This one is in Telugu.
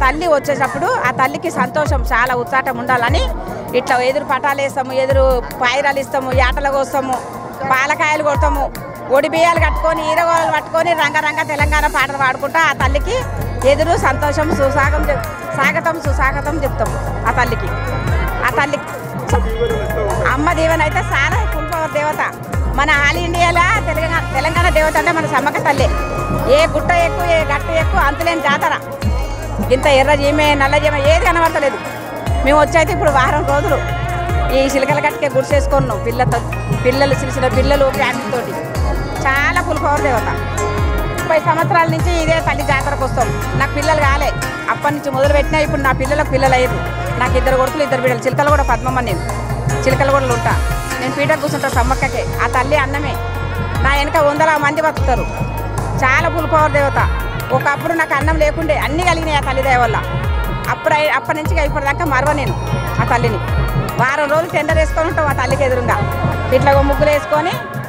తల్లి వచ్చేటప్పుడు ఆ తల్లికి సంతోషం చాలా ఉత్సాహం ఉండాలని ఇట్లా ఎదురు పటాలు వేస్తాము ఎదురు పాయిరాలు ఇస్తాము యాటలు కోస్తాము పాలకాయలు కొడతాము ఒడి బియ్యాలు కట్టుకొని ఈరగోళలు పట్టుకొని రంగరంగ తెలంగాణ పాటలు పాడుకుంటా ఆ తల్లికి ఎదురు సంతోషం సుసాగం చెప్ స్వాగతం సుస్వాగతం చెప్తాము ఆ తల్లికి ఆ తల్లికి అమ్మ దీవెన అయితే చాలా కుల్పవర్ దేవత మన ఆల్ ఇండియాలో తెలంగాణ తెలంగాణ దేవత అంటే మన సమ్మక్క తల్లి ఏ గుట్ట ఎక్కువ ఏ గట్టు ఎక్కువ అంతులేని జాతర ఇంత ఎర్ర జీమె నల్ల జీమె ఏది కనబడతలేదు మేము వచ్చైతే ఇప్పుడు వారం రోజులు ఈ చిలకల గట్టుకే గుడిసేసుకున్నాం పిల్లతో పిల్లలు చిన్న చిన్న పిల్లలు ఫ్యామిలీతోటి చాలా పులిపవర్ దేవత ముప్పై సంవత్సరాల నుంచి ఇదే తల్లి జాతరకు వస్తాం నాకు పిల్లలు కాలే అప్పటి నుంచి మొదలు పెట్టినా ఇప్పుడు నా పిల్లలకు పిల్లలు అయ్యారు నాకు ఇద్దరు కొడుకులు ఇద్దరు బిడ్డలు చిలకలు కూడా పద్మమ్మ నేను చిలకలు కూడా ఉంటా నేను పీట కూర్చుంటా సమ్మక్కకే ఆ తల్లి అన్నమే నా వెనక వందల మంది బతుకుతారు చాలా పులిపవర్ దేవత ఒకప్పుడు నాకు అన్నం లేకుండే అన్నీ కలిగినాయి ఆ తల్లి దయ వల్ల అప్పుడు అయి- అప్పటి నుంచి ఇప్పటిదాకా మరవ నేను ఆ తల్లిని వారం రోజులు టెండర్ వేసుకొని ఉంటాం ఆ తల్లికి ఎదురుగా ఇట్లా ఒక ముగ్గులు వేసుకొని